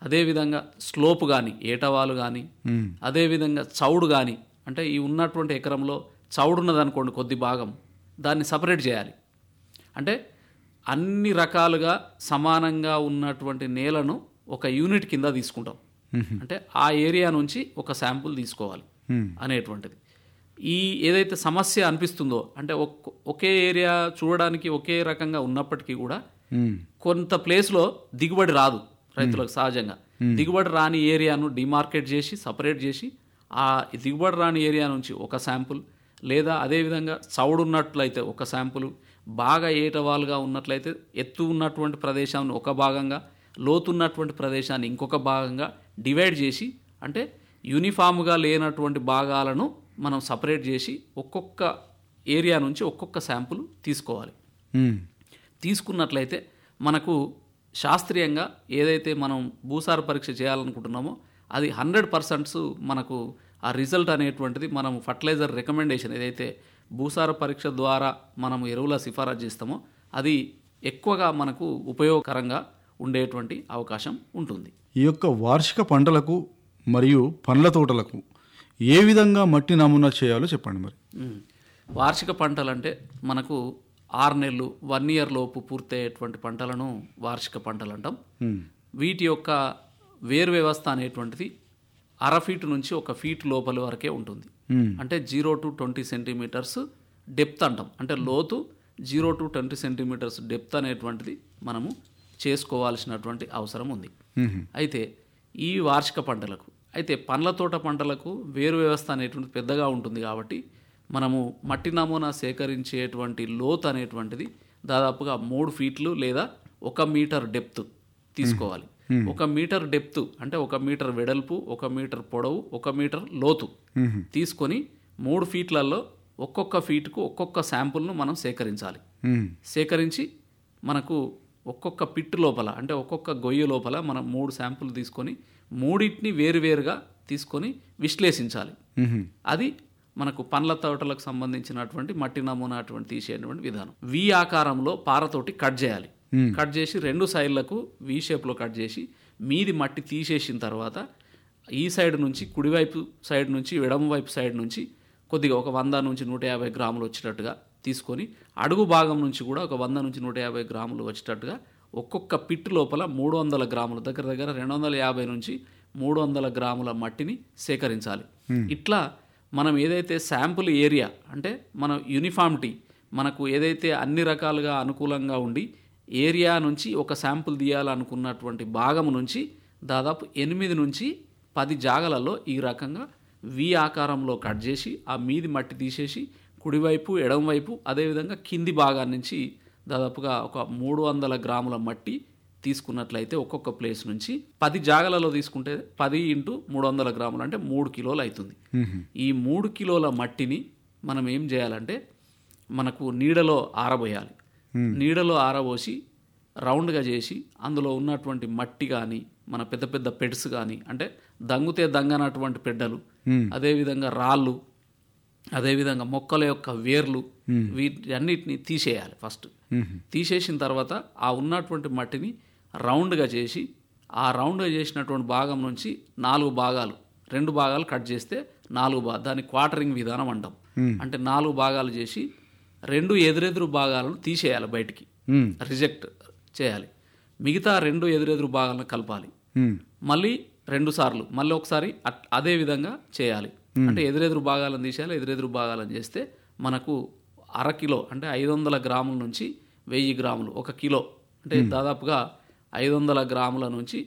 అదేవిధంగా స్లోప్ కానీ ఏటవాలు కానీ మ్మ్. అదేవిధంగా చౌడు కానీ అంటే ఈ ఉన్నటువంటి ఎకరంలో చౌడు ఉన్నదనుకోండి కొద్ది భాగం దాన్ని సపరేట్ చేయాలి అంటే అన్ని రకాలుగా సమానంగా ఉన్నటువంటి నేలను ఒక యూనిట్ కింద తీసుకుంటాం అంటే ఆ ఏరియా నుంచి ఒక శాంపుల్ తీసుకోవాలి మ్మ్. అనేటువంటిది ఈ ఏదైతే సమస్య అనిపిస్తుందో అంటే ఒక్- ఒకే ఏరియా చూడడానికి ఒకే రకంగా ఉన్నప్పటికీ కూడా మ్మ్. కొంత ప్లేస్లో దిగుబడి రాదు రైతులకు సహజంగా దిగుబడి రాని ఏరియాను డిమార్కెట్ చేసి సపరేట్ చేసి ఆ దిగుబడి రాని ఏరియా నుంచి ఒక శాంపుల్ లేదా అదేవిధంగా చౌడు ఉన్నట్లయితే ఒక శాంపుల్ బాగా ఏటవాలుగా ఉన్నట్లయితే ఎత్తు ఉన్నటువంటి ప్రదేశాన్ని ఒక భాగంగా లోతున్నటువంటి ప్రదేశాన్ని ఇంకొక భాగంగా డివైడ్ చేసి అంటే యూనిఫామ్గా లేనటువంటి భాగాలను మనం సపరేట్ చేసి ఒక్కొక్క ఏరియా నుంచి ఒక్కొక్క శాంపుల్ తీసుకోవాలి మ్మ్. తీసుకున్నట్లయితే మనకు శాస్త్రీయంగా ఏదైతే మనం భూసార పరీక్ష చేయాలనుకుంటున్నామో అది హండ్రెడ్ పర్సెంట్స్ మనకు ఆ రిజల్ట్ అనేటువంటిది మనం ఫర్టిలైజర్ రికమెండేషన్ ఏదైతే భూసార పరీక్ష ద్వారా మనం ఎరువుల సిఫారసు చేస్తామో అది ఎక్కువగా మనకు ఉపయోగకరంగా ఉండేటువంటి అవకాశం ఉంటుంది ఈ యొక్క వార్షిక పంటలకు మరియు పండ్ల తోటలకు ఏ విధంగా మట్టి నమూనా చేయాలో చెప్పండి మరి ఉమ్. వార్షిక పంటలు అంటే మనకు ఆరు నెలలు వన్ ఇయర్ లోపు పూర్తయ్యేటువంటి పంటలను వార్షిక పంటలు అంటాం మ్మ్. వీటి యొక్క వేరు వ్యవస్థ అనేటువంటిది అర ఫీట్ నుంచి ఒక ఫీట్ లోపల వరకే ఉంటుంది మ్మ్. అంటే zero to twenty centimetres depth అంటాం అంటే లోతు zero to twenty centimetres depth అనేటువంటిది మనము చేసుకోవాల్సినటువంటి అవసరం ఉంది మ్మ్. అయితే ఈ వార్షిక పంటలకు అయితే పండ్ల తోట పంటలకు వేరు వ్యవస్థ అనేటువంటిది పెద్దగా ఉంటుంది కాబట్టి మనము మట్టి నమూనా సేకరించేటువంటి లోత్ అనేటువంటిది దాదాపుగా మూడు ఫీట్లు లేదా ఒక మీటర్ డెప్త్ తీసుకోవాలి ఒక మీటర్ డెప్త్ అంటే ఒక మీటర్ వెడల్పు ఒక మీటర్ పొడవు ఒక మీటర్ లోతు మ్మ్. తీసుకొని మూడు ఫీట్లలో ఒక్కొక్క ఫీట్కు ఒక్కొక్క శాంపుల్ను మనం సేకరించాలి మ్మ్. సేకరించి మనకు ఒక్కొక్క పిట్ లోపల అంటే ఒక్కొక్క గొయ్యి లోపల మనం మూడు శాంపుల్ తీసుకొని మూడింటిని వేరువేరుగా తీసుకొని విశ్లేషించాలి మ్మ్. అది మనకు పండ్ల తోటలకు సంబంధించినటువంటి మట్టి నమూనా అటువంటి తీసేటువంటి విధానం వి ఆకారంలో పారతోటి కట్ చేయాలి మ్మ్. కట్ చేసి రెండు సైడ్లకు వి షేప్లో కట్ చేసి మీది మట్టి తీసేసిన తర్వాత ఈ సైడ్ నుంచి కుడివైపు సైడ్ నుంచి ఎడమ వైపు సైడ్ నుంచి కొద్దిగా ఒక వంద నుంచి నూట యాభై గ్రాములు వచ్చేటట్టుగా తీసుకొని అడుగు భాగం నుంచి కూడా ఒక వంద నుంచి నూట యాభై గ్రాములు వచ్చేటట్టుగా ఒక్కొక్క పిట్ లోపల మూడు వందల గ్రాములు దగ్గర దగ్గర రెండు వందల యాభై నుంచి మూడు వందల గ్రాముల మట్టిని సేకరించాలి ఇట్లా మనం ఏదైతే శాంపుల్ ఏరియా అంటే మన యూనిఫామిటీ మనకు ఏదైతే అన్ని రకాలుగా అనుకూలంగా ఉండి ఏరియా నుంచి ఒక శాంపుల్ తీయాలనుకున్నటువంటి భాగం నుంచి దాదాపు ఎనిమిది నుంచి పది జాగలలో ఈ రకంగా వి ఆకారంలో కట్ చేసి ఆ మీది మట్టి తీసేసి కుడివైపు ఎడమవైపు అదేవిధంగా కింది భాగాన్ని నుంచి దాదాపుగా ఒక మూడు వందల గ్రాముల మట్టి తీసుకున్నట్లయితే ఒక్కొక్క ప్లేస్ నుంచి పది జాగలలో తీసుకుంటే పది ఇంటూ మూడు వందల గ్రాములు అంటే మూడు కిలోలు అవుతుంది మ్మ్. ఈ మూడు కిలోల మట్టిని మనం ఏం చేయాలంటే మనకు నీడలో ఆరబోయాలి నీడలో ఆరబోసి రౌండ్గా చేసి అందులో ఉన్నటువంటి మట్టి కానీ మన పెద్ద పెద్ద పెడ్స్ కానీ అంటే దంగుతే దంగనటువంటి పెడ్డలు అదేవిధంగా రాళ్ళు అదేవిధంగా మొక్కల యొక్క వేర్లు వీటన్నిటిని తీసేయాలి ఫస్ట్ తీసేసిన తర్వాత ఆ ఉన్నటువంటి మట్టిని రౌండ్గా చేసి ఆ రౌండ్గా చేసినటువంటి భాగం నుంచి నాలుగు భాగాలు రెండు భాగాలు కట్ చేస్తే నాలుగు భా దాన్ని క్వార్టరింగ్ విధానం అంటాం అంటే నాలుగు భాగాలు చేసి రెండు ఎదురెదురు భాగాలను తీసేయాలి బయటికి మ్మ్. రిజెక్ట్ చేయాలి మిగతా రెండు ఎదురెదురు భాగాలను కలపాలి మ్మ్. మళ్ళీ రెండు సార్లు మళ్ళీ ఒకసారి అట్- అదే విధంగా చేయాలి అంటే ఎదురెదురు భాగాలను తీసేయాలి ఎదురెదురు భాగాలను చేస్తే మనకు అర కిలో అంటే ఐదు వందల గ్రాముల నుంచి వెయ్యి గ్రాములు ఒక కిలో అంటే దాదాపుగా ఐదు వందల గ్రాముల నుంచి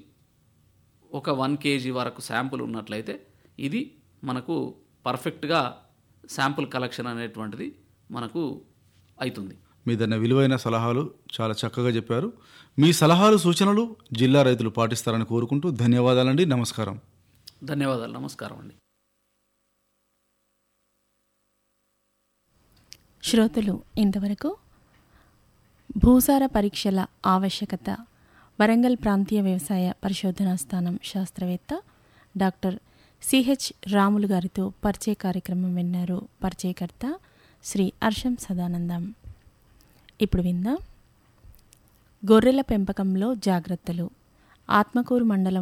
ఒక వన్ కేజీ వరకు శాంపుల్ ఉన్నట్లయితే ఇది మనకు పర్ఫెక్ట్గా శాంపుల్ కలెక్షన్ అనేటువంటిది మనకు అవుతుంది మీ దన్న విలువైన సలహాలు చాలా చక్కగా చెప్పారు మీ సలహాలు సూచనలు జిల్లా రైతులు పాటిస్తారని కోరుకుంటూ ధన్యవాదాలండి నమస్కారం ధన్యవాదాలు నమస్కారం అండి శ్రోతలు ఇంతవరకు భూసార పరీక్షల ఆవశ్యకత వరంగల్ ప్రాంతీయ వ్యవసాయ పరిశోధనా స్థానం శాస్త్రవేత్త డాక్టర్ సిహెచ్ రాములు గారితో పరిచయ కార్యక్రమం విన్నారు పరిచయకర్త శ్రీ హర్షం సదానందం ఇప్పుడు విందాం గొర్రెల పెంపకంలో జాగ్రత్తలు ఆత్మకూరు మండలం